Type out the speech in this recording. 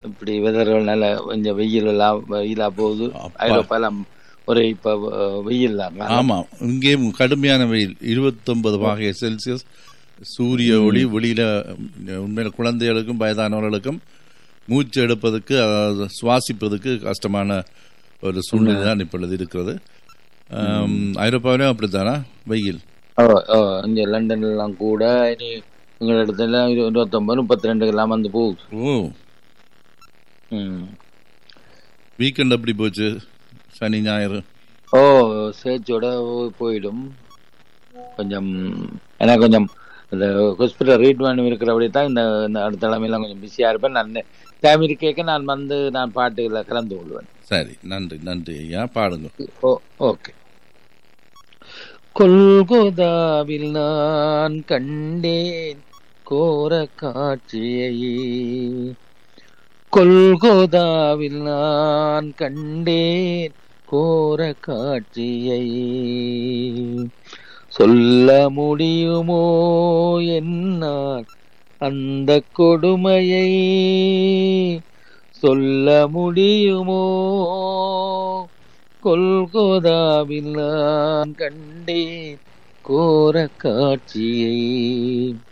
இப்படி வெதர்கள் நல்ல கொஞ்சம் வெயில் எல்லாம் வெயிலா போகுது அப்பா. ஐரோப்பாலாம் ஒரு இப்ப அஹ், வெயில் தான் ஆமா இங்கேயும் கடுமையான வெயில் இருபத்தொன்பது வகை செல்சியஸ் சூரிய ஒளி வெளியில உம், உண்மையில குழந்தைகளுக்கும் வயதானவர்களுக்கும் மூச்சு எடுப்பதற்கு அதாவது சுவாசிப்பதற்கு கஷ்டமான ஒரு சூழ்நிலை தான் இப்பொழுது இருக்கிறது ஆம், ஐரோப்பாவிலும் அப்படித்தானா வெயில் ஓ ஓ இங்க லண்டன்ல எல்லாம் கூட இனி எங்க இடத்துல இரு- இருபத்தொன்பது முப்பத்தி ரெண்டுக்கு எல்லாம் வந்து போகுது ஓ ம். வீக்கெண்ட் எப்படி போச்சு சனி ஞாயிறு ஓ சேர்ச்சோட போயிடும் கொஞ்சம் எனக்கு கொஞ்சம் இந்த ஹாஸ்பிட்டல் ட்ரீட்மெண்ட் இருக்கிறபடி தான் இந்த இந்த அடுத்த தலைமையெல்லாம் கொஞ்சம் பிஸியாக இருப்பேன் நான் டைம் இருக்கேக்க நான் வந்து நான் பாட்டுகளை கலந்து கொள்வேன் சரி நன்றி நன்றி ஐயா பாடுங்க ஓ ஓகே கொல்கோதாவில் நான் கண்டேன் கோர காட்சியை கொல்கோதாவில் நான் கண்டேன் கோர காட்சியை சொல்ல முடியுமோ என்னால் அந்த கொடுமையை சொல்ல முடியுமோ கொல்கோதாவில் நான் கண்டேன் கோர காட்சியை